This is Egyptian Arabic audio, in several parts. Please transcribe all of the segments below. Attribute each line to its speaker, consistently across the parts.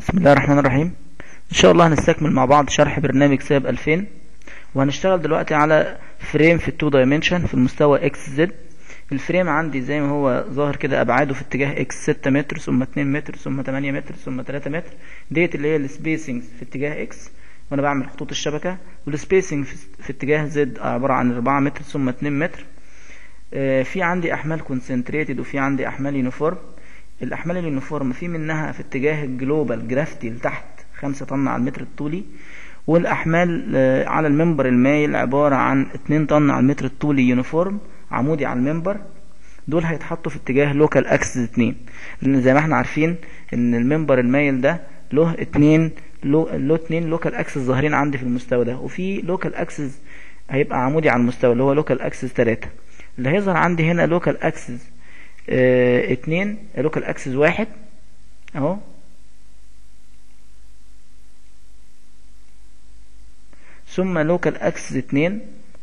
Speaker 1: بسم الله الرحمن الرحيم ان شاء الله هنستكمل مع بعض شرح برنامج ساب 2000 وهنشتغل دلوقتي على فريم في التو دايمنشن في المستوى اكس زد الفريم عندي زي ما هو ظاهر كده ابعاده في اتجاه اكس 6 متر ثم 2 متر ثم 8 متر ثم 3 متر ديت اللي هي السبيسنج في اتجاه اكس وانا بعمل خطوط الشبكه والسبيسنج في اتجاه زد عباره عن 4 متر ثم 2 متر آه، في عندي احمال كونسنتريتد وفي عندي احمال يونيفورم الاحمال اليونيفورم في منها في اتجاه الجلوبال جرافتي لتحت 5 طن على المتر الطولي والاحمال آه، على المنبر المايل عباره عن 2 طن على المتر الطولي يونيفورم عمودي على المنبر دول هيتحطوا في اتجاه لوكال اكسس 2 لان زي ما احنا عارفين ان المنبر المايل ده له اتنين له له اتنين لوكال اكسس ظاهرين عندي في المستوى ده وفي لوكال اكسس هيبقى عمودي على المستوى اللي هو لوكال اكسس 3 اللي هيظهر عندي هنا لوكال اكسس اه اتنين لوكال اكسس واحد اهو ثم لوكال اكسس اتنين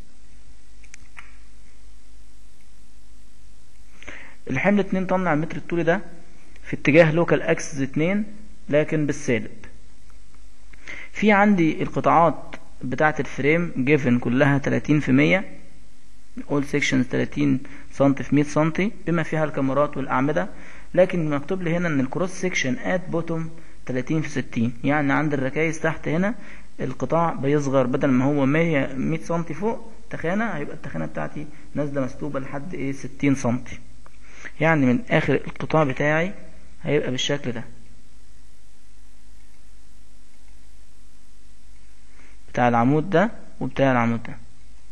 Speaker 1: الحمل 2 طن على المتر الطولي ده في اتجاه لوكال اكسس 2 لكن بالسالب في عندي القطاعات بتاعة الفريم جيفن كلها 30 في 100 all sections 30 سم في 100 سم بما فيها الكاميرات والأعمدة لكن مكتوب لي هنا ان الكروس سيكشن ات بوتوم 30 في 60 يعني عند الركايز تحت هنا القطاع بيصغر بدل ما هو 100 100 سم فوق تخانة هيبقى التخانة بتاعتي نازلة مسلوبة لحد ايه 60 سم يعني من اخر القطاع بتاعي هيبقى بالشكل ده بتاع العمود ده وبتاع العمود ده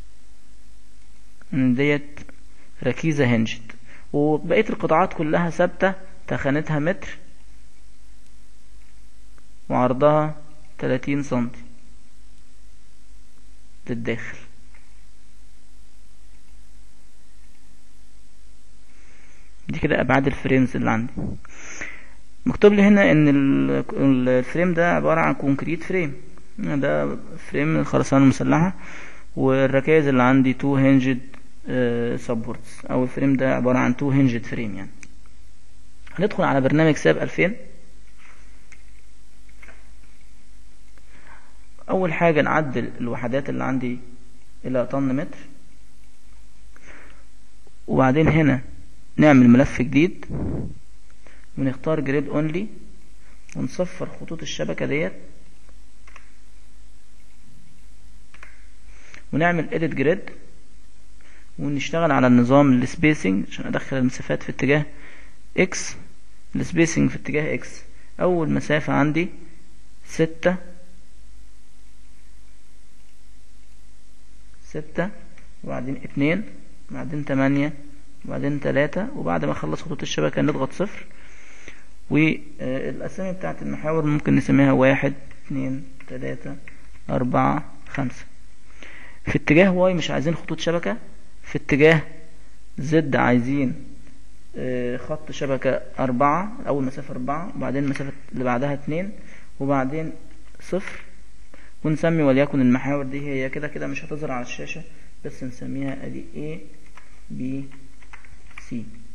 Speaker 1: ديت ركيزة هنجت وبقية القطاعات كلها ثابتة تخانتها متر وعرضها تلاتين سنتي للداخل دي كده ابعاد الفريمز اللي عندي مكتوب لي هنا ان الفريم ده عبارة عن كونكريت فريم ده فريم الخرسانة المسلحة والركائز اللي عندي تو هنجد سبورتس او الفريم ده عبارة عن تو هنجد فريم يعني هندخل على برنامج ساب 2000 اول حاجة نعدل الوحدات اللي عندي الى طن متر وبعدين هنا نعمل ملف جديد ونختار جريد اونلي ونصفر خطوط الشبكة ديت ونعمل edit grid ونشتغل على النظام السبيسنج عشان ادخل المسافات في اتجاه x السبيسنج في اتجاه x اول مسافة عندي ستة ستة وبعدين اتنين وبعدين تمانية وبعدين تلاتة وبعد ما اخلص خطوط الشبكة نضغط صفر والاسامي بتاعت المحاور ممكن نسميها واحد اتنين تلاتة اربعة خمسة في اتجاه واي مش عايزين خطوط شبكة في اتجاه زد عايزين خط شبكة أربعة أول مسافة أربعة وبعدين المسافة اللي بعدها اتنين وبعدين صفر ونسمي وليكن المحاور دي هي كده كده مش هتظهر على الشاشة بس نسميها ادي A B C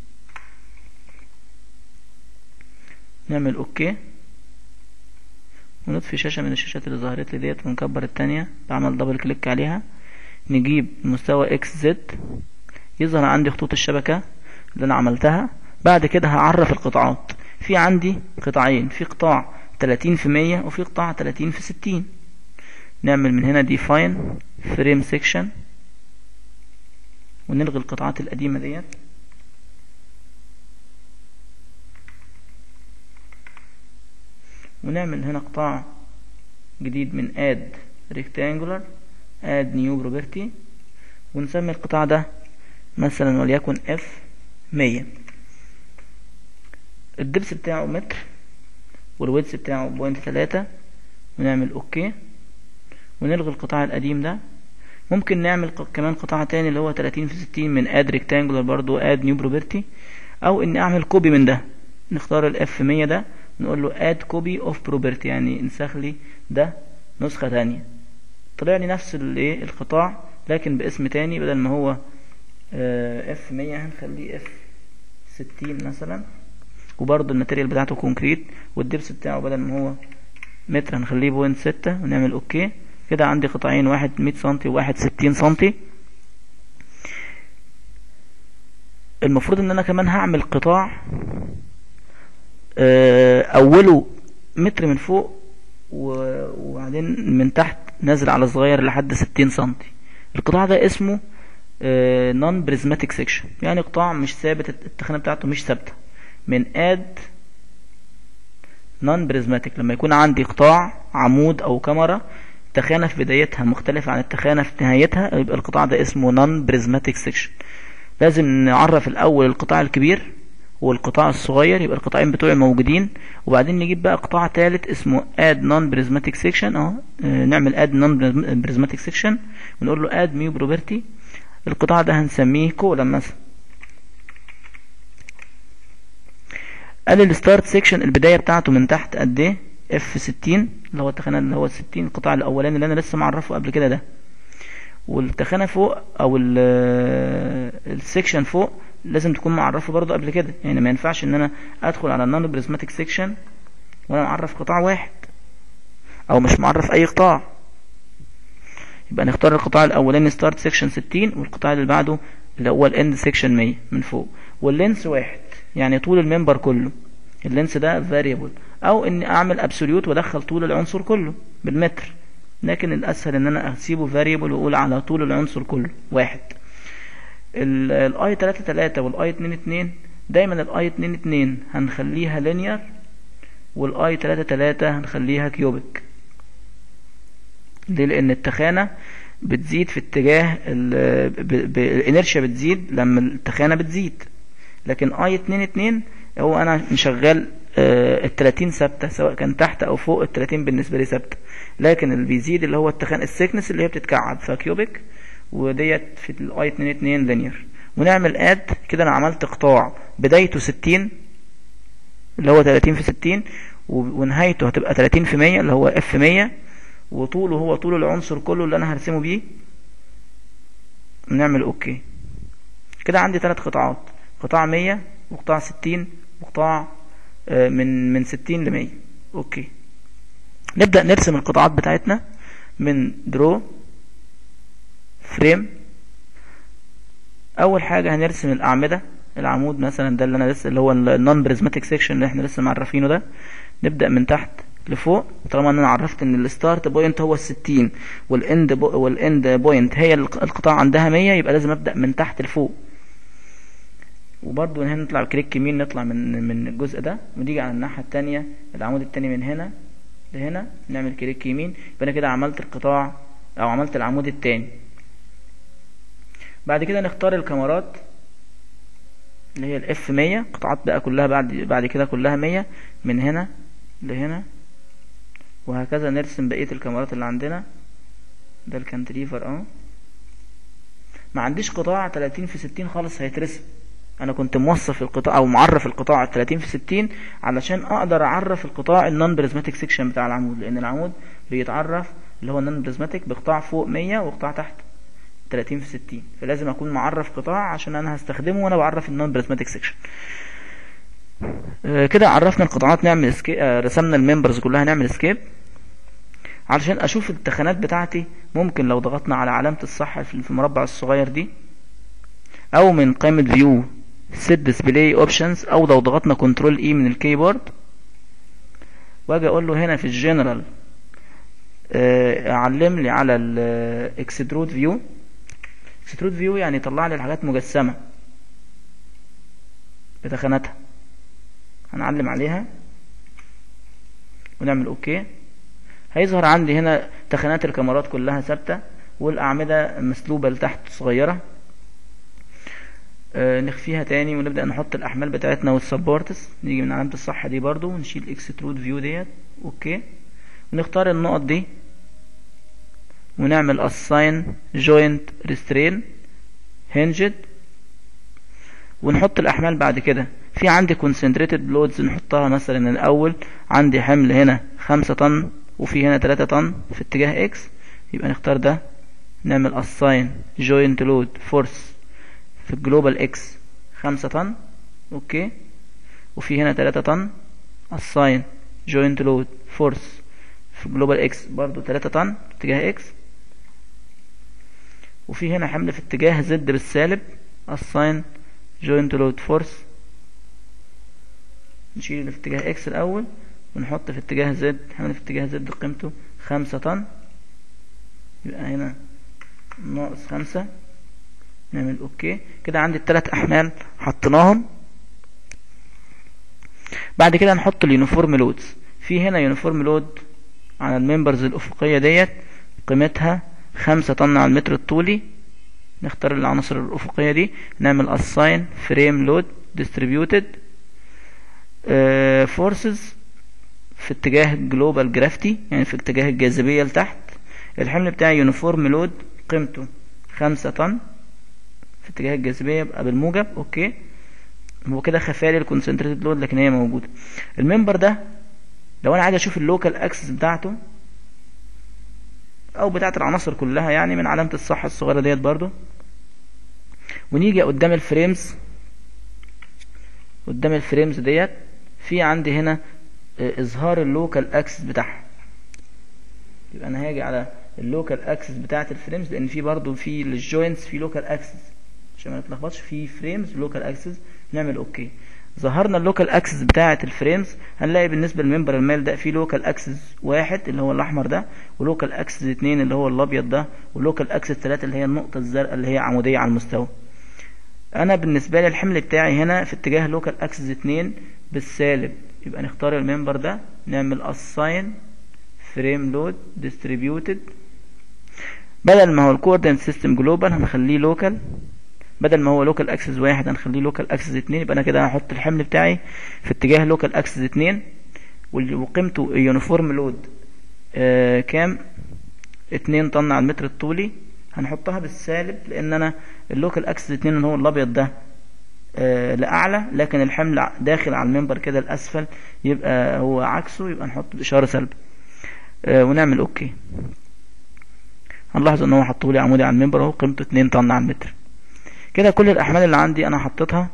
Speaker 1: نعمل اوكي ونطفي شاشة من الشاشات اللي ظهرت لي ديت ونكبر التانية بعمل دبل كليك عليها نجيب مستوى اكس زد يظهر عندي خطوط الشبكة اللي انا عملتها بعد كده هعرف القطاعات في عندي قطاعين في قطاع 30 في 100 وفي قطاع 30 في 60 نعمل من هنا define frame section ونلغي القطاعات القديمة ديت ونعمل هنا قطاع جديد من add rectangular add new property ونسمي القطاع ده مثلا وليكن f 100 الدبس بتاعه متر والويدث بتاعه بوينت تلاتة ونعمل اوكي ونلغي القطاع القديم ده ممكن نعمل كمان قطاع تاني اللي هو 30 في 60 من add rectangular برضو add new property او ان اعمل كوبي من ده نختار الاف 100 ده نقول له add copy of property يعني انسخ لي ده نسخة تانية طلع لي نفس الايه القطاع لكن باسم تاني بدل ما هو اف 100 هنخليه اف 60 مثلا وبرضه الماتيريال بتاعته كونكريت والدبس بتاعه بدل ما هو متر هنخليه بوينت ستة ونعمل اوكي كده عندي قطعين واحد مية سنتي وواحد ستين سنتي المفروض ان انا كمان هعمل قطاع آه، اوله متر من فوق و- وبعدين من تحت نازل على صغير لحد ستين سنتي القطاع ده اسمه نون بريزماتيك سيكشن يعني قطاع مش ثابت التخانه بتاعته مش ثابته من اد نون بريزماتيك لما يكون عندي قطاع عمود او كاميرا تخانه في بدايتها مختلفه عن التخانه في نهايتها يبقى القطاع ده اسمه نون بريزماتيك سيكشن لازم نعرف الاول القطاع الكبير والقطاع الصغير يبقى القطاعين بتوعي موجودين وبعدين نجيب بقى قطاع ثالث اسمه اد نون بريزماتيك سيكشن اهو آه، نعمل اد نون بريزماتيك سيكشن ونقول له اد ميو بروبرتي القطاع ده هنسميه كولم مثلا قال الستارت سيكشن البدايه بتاعته من تحت قد ايه اف 60 اللي هو التخانه اللي هو 60 القطاع الاولاني اللي انا لسه معرفه قبل كده ده والتخانه فوق او ال- السيكشن فوق لازم تكون معرفه برضه قبل كده يعني ما ينفعش ان انا ادخل على النون بريزماتيك سيكشن وانا معرف قطاع واحد او مش معرف اي قطاع يبقى نختار القطاع الاولاني ستارت سيكشن 60 والقطاع اللي بعده اللي هو الاند سيكشن 100 من فوق واللينس واحد يعني طول الممبر كله اللينس ده فاريبل او اني اعمل ابسوليوت وادخل طول العنصر كله بالمتر لكن الاسهل ان انا اسيبه فاريبل واقول على طول العنصر كله واحد الاي 3 3 والاي 2 2 دايما الاي 2 2 هنخليها لينير والاي 3 3 هنخليها كيوبيك ليه لان التخانه بتزيد في اتجاه ال- ب- ب- الانرشيا بتزيد لما التخانه بتزيد لكن اي 2 2 هو انا مشغل ال 30 ثابته سواء كان تحت او فوق ال 30 بالنسبه لي ثابته لكن اللي بيزيد اللي هو التخان السيكنس اللي هي بتتكعب فكيوبيك وديت في الاي 2 2 لينير ونعمل اد كده انا عملت قطاع بدايته 60 اللي هو 30 في 60 و- ونهايته هتبقى 30 في 100 اللي هو اف 100 وطوله هو طول العنصر كله اللي انا هرسمه بيه نعمل اوكي كده عندي ثلاث قطاعات قطاع 100 وقطاع 60 وقطاع آه، من من 60 ل 100 اوكي نبدأ نرسم القطاعات بتاعتنا من درو فريم اول حاجة هنرسم الاعمدة العمود مثلا ده اللي انا لسه اللي هو النون بريزماتيك سيكشن اللي احنا لسه معرفينه ده نبدأ من تحت لفوق طالما ان انا عرفت ان الستارت بوينت هو الستين والاند بو والاند بوينت هي الق- القطاع عندها مية يبقى لازم ابدأ من تحت لفوق وبرضو هنا نطلع كليك يمين نطلع من من الجزء ده ونيجي على الناحية التانية العمود التاني من هنا لهنا نعمل كليك يمين يبقى انا كده عملت القطاع او عملت العمود التاني بعد كده نختار الكاميرات اللي هي الاف 100 قطعات بقى كلها بعد بعد كده كلها 100 من هنا لهنا وهكذا نرسم بقية الكاميرات اللي عندنا ده الكانتليفر اهو ما عنديش قطاع 30 في 60 خالص هيترسم انا كنت موصف القطاع او معرف القطاع 30 في 60 علشان اقدر اعرف القطاع النون بريزماتيك سيكشن بتاع العمود لان العمود بيتعرف اللي هو النون بريزماتيك بقطاع فوق 100 وقطاع تحت 30 في 60 فلازم اكون معرف قطاع عشان انا هستخدمه وانا بعرف النون بريزماتيك سيكشن كده عرفنا القطاعات نعمل اسكيب رسمنا الممبرز كلها نعمل اسكيب علشان اشوف التخانات بتاعتي ممكن لو ضغطنا على علامة الصح في المربع الصغير دي او من قائمة فيو set display options او لو ضغطنا كنترول اي من الكيبورد واجي اقول له هنا في الجنرال اعلم لي على الاكسترود فيو اكسترود فيو يعني يطلع لي الحاجات مجسمة بتخاناتها هنعلم عليها ونعمل اوكي هيظهر عندي هنا تخانات الكاميرات كلها ثابتة والأعمدة مسلوبة لتحت صغيرة آه نخفيها تاني ونبدأ نحط الأحمال بتاعتنا والسبورتس نيجي من علامة الصح دي برضو ونشيل اكسترود فيو ديت اوكي ونختار النقط دي ونعمل assign joint restrain hinged ونحط الأحمال بعد كده في عندي concentrated loads نحطها مثلا الأول عندي حمل هنا خمسة طن وفي هنا تلاتة طن في اتجاه اكس يبقى نختار ده نعمل assign joint load force في الجلوبال اكس خمسة طن اوكي وفي هنا 3 طن assign joint load force في جلوبال اكس برضو 3 طن اتجاه اكس وفي هنا حمل في اتجاه زد بالسالب assign joint load force نشيل اللي في اتجاه اكس الاول ونحط في اتجاه زد حمل في اتجاه زد قيمته خمسة طن يبقى هنا ناقص خمسة نعمل اوكي كده عندي التلات احمال حطيناهم بعد كده نحط اليونيفورم لودز في هنا يونيفورم لود على الممبرز الافقية ديت قيمتها خمسة طن على المتر الطولي نختار العناصر الافقية دي نعمل assign frame load distributed فورسز في اتجاه جلوبال جرافتي يعني في اتجاه الجاذبية لتحت الحمل بتاعي يونيفورم لود قيمته خمسة طن في اتجاه الجاذبية يبقى بالموجب اوكي هو كده خفالي الكونسنتريتد لود لكن هي موجودة الممبر ده لو انا عايز اشوف اللوكال اكسس بتاعته او بتاعت العناصر كلها يعني من علامة الصح الصغيرة ديت برضو ونيجي قدام الفريمز قدام الفريمز ديت في عندي هنا اظهار اللوكال اكسس بتاعها يبقى انا هاجي على اللوكال اكسس بتاعت الفريمز لان في برضو في للجوينتس في لوكال اكسس عشان ما نتلخبطش في فريمز لوكال اكسس نعمل اوكي ظهرنا اللوكال اكسس بتاعت الفريمز هنلاقي بالنسبه للممبر المال ده في لوكال اكسس واحد اللي هو الاحمر ده ولوكال اكسس اتنين اللي هو الابيض ده ولوكال اكسس تلاتة اللي هي النقطه الزرقاء اللي هي عموديه على المستوى انا بالنسبه لي الحمل بتاعي هنا في اتجاه لوكال اكسس اتنين بالسالب يبقى نختار الممبر ده نعمل assign frame load distributed بدل ما هو الكوردينت سيستم جلوبال هنخليه لوكال بدل ما هو لوكال اكسس واحد هنخليه لوكال اكسس اتنين يبقى انا كده هحط الحمل بتاعي في اتجاه لوكال اكسس اتنين وقيمته يونيفورم لود آه كام اتنين طن على المتر الطولي هنحطها بالسالب لان انا اللوكال اكسس اتنين اللي هو الابيض ده آه لأعلى لكن الحمل داخل على المنبر كده الأسفل يبقى هو عكسه يبقى نحط بإشارة سلب آه ونعمل أوكي هنلاحظ ان هو حطولي عمودي على المنبر اهو قيمته 2 طن على المتر كده كل الأحمال اللي عندي أنا حطيتها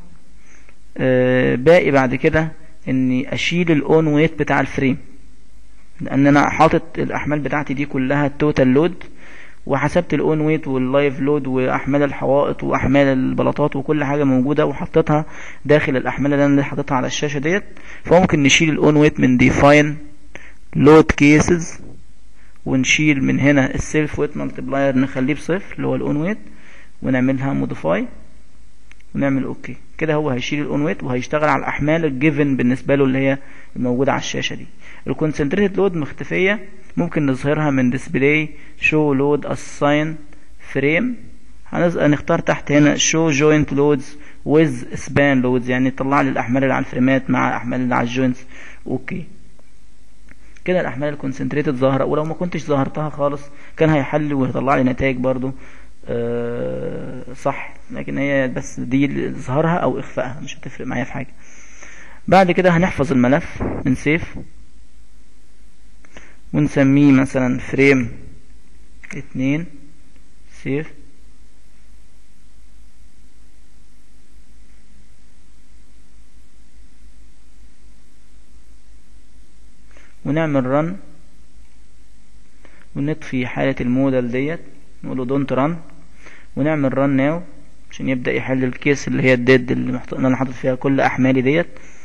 Speaker 1: آه باقي بعد كده إني أشيل الأون ويت بتاع الفريم لأن أنا حاطط الأحمال بتاعتي دي كلها توتال لود وحسبت الاون ويت واللايف لود واحمال الحوائط واحمال البلاطات وكل حاجه موجوده وحطيتها داخل الاحمال اللي انا حاططها على الشاشه ديت فممكن نشيل الاون ويت من ديفاين لود كيسز ونشيل من هنا السيلف ويت مالتبلاير نخليه بصفر اللي هو الاون ويت ونعملها موديفاي ونعمل اوكي كده هو هيشيل الاون ويت وهيشتغل على الاحمال الجيفن بالنسبه له اللي هي الموجوده على الشاشه دي الكونسنتريتد لود مختفيه ممكن نظهرها من ديسبلاي شو لود اساين فريم هنختار تحت هنا شو جوينت لودز ويز سبان لودز يعني يطلع لي الاحمال اللي على الفريمات مع الاحمال اللي على الجوينتس اوكي كده الاحمال الكونسنتريتد ظاهره ولو ما كنتش ظهرتها خالص كان هيحل ويطلع لي نتائج برضو أه صح لكن هي بس دي اظهارها او اخفائها مش هتفرق معايا في حاجه بعد كده هنحفظ الملف من سيف ونسميه مثلا فريم اتنين سيف ونعمل رن ونطفي حالة المودل ديت نقوله دونت رن ونعمل رن ناو عشان يبدأ يحل الكيس اللي هي الديد اللي محط... انا حاطط فيها كل احمالي ديت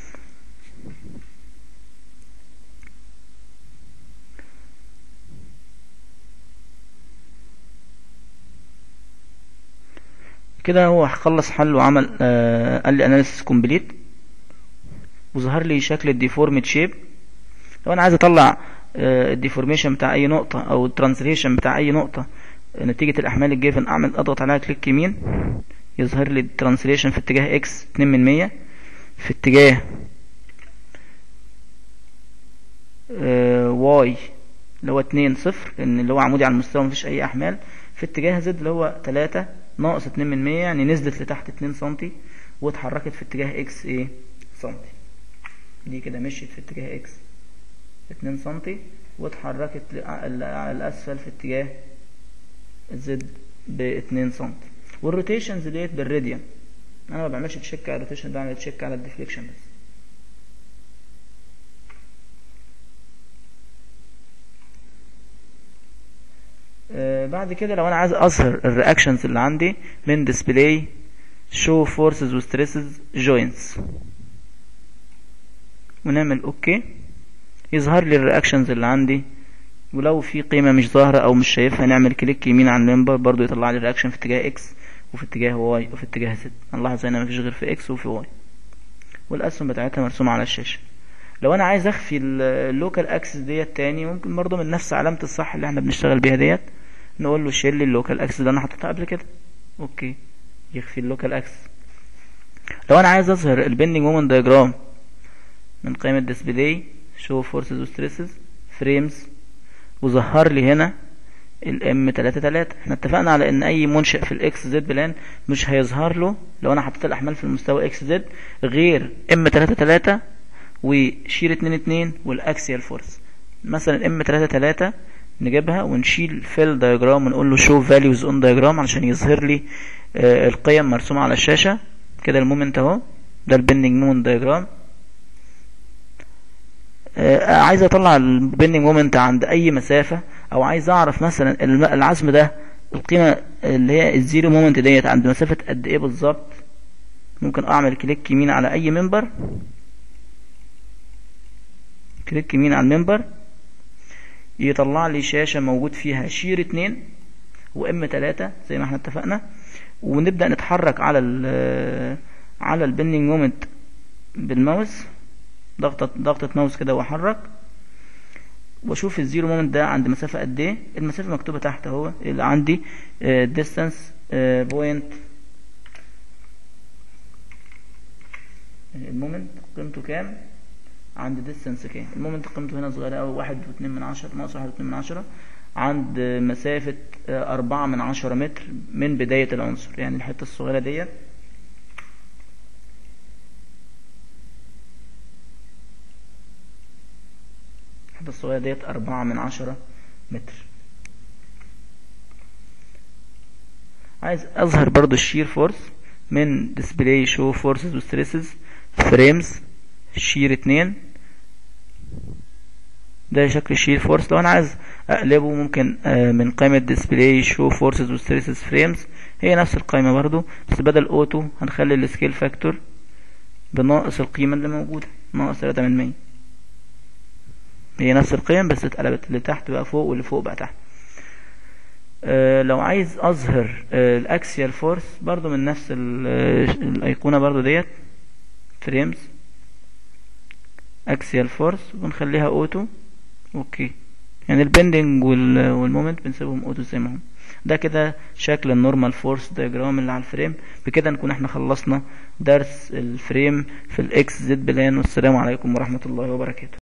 Speaker 1: كده هو خلص حل وعمل آه قال لي اناليسيس كومبليت وظهر لي شكل الديفورمد شيب لو انا عايز اطلع آه الديفورميشن بتاع اي نقطة او الترانسليشن بتاع اي نقطة نتيجة الاحمال الجيفن اعمل اضغط عليها كليك يمين يظهر لي الترانسليشن في اتجاه اكس 2 من 100 في اتجاه آه واي اللي هو 2 صفر لان اللي هو عمودي على المستوى مفيش اي احمال في اتجاه زد اللي هو 3 ناقص 2 من 100 يعني نزلت لتحت 2 سنتي واتحركت في اتجاه اكس ايه سنتي دي كده مشيت في اتجاه اكس 2 سنتي واتحركت على الاسفل في اتجاه زد ب 2 سنتي والروتيشنز ديت بالراديان انا ما بعملش تشيك على الروتيشن بعمل تشيك على الديفليكشن بس آه بعد كده لو انا عايز اظهر الرياكشنز اللي عندي من ديسبلاي شو فورسز وستريسز جوينتس ونعمل اوكي يظهر لي الرياكشنز اللي عندي ولو في قيمة مش ظاهرة او مش شايفها نعمل كليك يمين على المنبر برضو يطلع لي الرياكشن في اتجاه اكس وفي اتجاه واي وفي اتجاه زد هنلاحظ هنا مفيش غير في اكس وفي واي والاسهم بتاعتها مرسومة على الشاشة لو انا عايز اخفي اللوكال اكسس ديت تاني ممكن برضو من نفس علامة الصح اللي احنا بنشتغل بيها ديت نقول له شيل لي اللوكال اكسس اللي انا حطيتها قبل كده اوكي يخفي اللوكال اكسس لو انا عايز اظهر البندنج مومنت دايجرام من قائمة ديسبلاي شو فورسز وستريسز فريمز وظهر لي هنا الام 33 احنا اتفقنا على ان اي منشأ في الاكس زد بلان مش هيظهر له لو انا حطيت الاحمال في المستوى اكس زد غير ام 33 وشير 2 2 والاكسيال فورس مثلا ام 33 نجيبها ونشيل فيل دايجرام ونقول له شو فاليوز اون دايجرام علشان يظهر لي آه القيم مرسومه على الشاشه كده المومنت اهو ده البندنج مومنت دايجرام آه عايز اطلع البندنج مومنت عند اي مسافه او عايز اعرف مثلا العزم ده القيمه اللي هي الزيرو مومنت ديت عند مسافه قد ايه بالظبط ممكن اعمل كليك يمين على اي منبر كليك يمين على المنبر يطلع لي شاشة موجود فيها شير اتنين وام تلاتة زي ما احنا اتفقنا ونبدأ نتحرك على ال على البندنج مومنت بالماوس ضغطة ضغطة ماوس كده واحرك واشوف الزيرو مومنت ده عند مسافة قد ايه المسافة مكتوبة تحت اهو اللي عندي ديستانس بوينت المومنت قيمته كام عند ديستانس كام المومنت قيمته هنا صغيرة أوي واحد واتنين من عشرة ناقص واحد واتنين من عشرة عند مسافة أربعة من عشرة متر من بداية العنصر يعني الحتة الصغيرة ديت الحتة الصغيرة ديت أربعة من عشرة متر عايز أظهر برضو الشير فورس من ديسبلاي شو فورسز وستريسز فريمز شير اتنين ده شكل الشير فورس لو انا عايز اقلبه ممكن من قائمة ديسبلاي شو فورسز وستريسز فريمز هي نفس القائمة برضو بس بدل اوتو هنخلي السكيل فاكتور بناقص القيمة اللي موجودة ناقص تلاتة من مية هي نفس القيم بس اتقلبت اللي تحت بقى فوق واللي فوق بقى تحت أه لو عايز اظهر أه الاكسيال فورس برضو من نفس الايقونة برضو ديت فريمز اكسيال فورس ونخليها اوتو اوكي يعني البندنج والمومنت بنسيبهم اوتو زي ما هم ده كده شكل النورمال فورس دياجرام اللي على الفريم بكده نكون احنا خلصنا درس الفريم في الاكس زد بلان والسلام عليكم ورحمة الله وبركاته